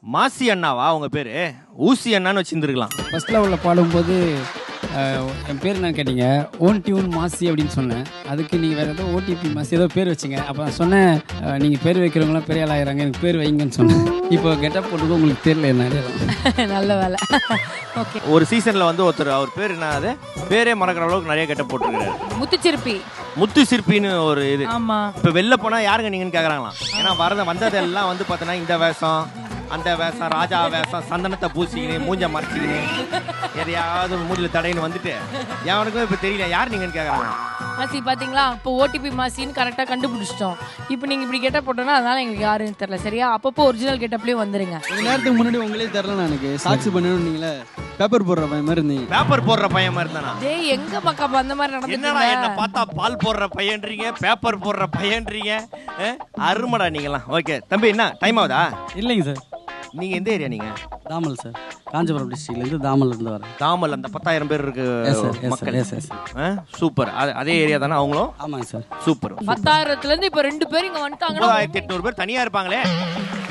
மாசி அண்ணாவா உங்க பேரு ஊசி அண்ணான்னு வச்சிருந்துருக்கலாம் ஃபர்ஸ்ட் லெவலில் பாடும்போது அஹ், என் பேர் என்னன்னு கேட்டீங்க ஓன் டியூன் மாசி அப்படின்னு சொன்னேன் அதுக்கு நீங்கள் வேறு ஏதோ ஓடிபி மாசி ஏதோ பேர் வச்சிங்க அப்போ நான் சொன்னேன் நீங்கள் பேர் வைக்கிறவங்களாம் பெரிய ஆளாயிராங்க எனக்கு பேர் வைங்கன்னு சொன்னேன் இப்போ கெட்டப் போட்டுக்கும் உங்களுக்கு தெரியல என்ன அடையாளம். நல்ல வேலை ஓகே ஒரு சீசன்ல வந்து ஒருத்தர் அவர் பேர் என்ன அது பேரே மறக்கிற அளவுக்கு நிறைய கெட்ட போட்டிருக்காரு முத்துச்சிருப்பி முத்து சிற்பின்னு ஒரு இது ஆமா இப்ப வெளில போனா யாருங்க நீங்கன்னு கேக்குறாங்களாம் ஏன்னா வரத வந்ததெல்லாம் வந்து பார்த்தோன்னா இந்த வேஷம் அந்த வேஷம் ராஜா வேஷம் சந்தனத்தை பூசிக்கின்னு மூஞ்ச மறைச்சிக்கின்னு எதையாவது மூஞ்சில தடைன்னு வந்துட்டு எவனுக்கும் இப்ப தெரியல யார் நீங்கன்னு கேக்குறாங்க மாசி பாத்தீங்களா இப்போ ஓடிபி மாசின்னு கரெக்டா கண்டுபிடிச்சிட்டோம் இப்போ நீங்க இப்படி கெட்ட போட்டோம்னா அதனால எங்களுக்கு யாருன்னு தெரியல சரியா அப்பப்போ ஒரிஜினல் கெட்டப்லயே வந்துருங்க கொஞ்ச நேரத்துக்கு முன்னாடி உங்களே தெரில எனக்கு சாக்ஸ் பண்ணணும் நீங்களே பேப்பர் போடுற பையன் மாதிரி இருந்தீங்க பேப்பர் போடுற பையன் மாதிரி தானா டேய் எங்க பக்கம் அந்த மாதிரி என்னடா என்ன நடந்துட்டு பார்த்தா பால் போடுற பையன்றீங்க பேப்பர் போடுற பையன்றீங்க அஹ், அருமைடா நீங்களாம் ஓகே தம்பி என்ன டைம் ஆகுதா இல்லைங்க சார் நீங்க எந்த ஏரியா நீங்க தாமல் சார் காஞ்சிபுரம் டிஸ்ட்ரிக்ட்லேருந்து தாமல் இருந்து வரேன் தாமல் அந்த பத்தாயிரம் பேர் இருக்கு எஸ் சார் எஸ் சார் மக்கள் எஸ் எஸ் அஹ், சூப்பர் அது- அதே ஏரியா தானே அவங்களும் ஆமாங்க சார் சூப்பர் பத்தாயிரத்துல இருந்து இப்ப ரெண்டு பேர் இங்க வந்துட்டாங்கன்னா ஒன்பதாயிரத்தி எட்நூறு பேர் தனியா இருப்பாங்களே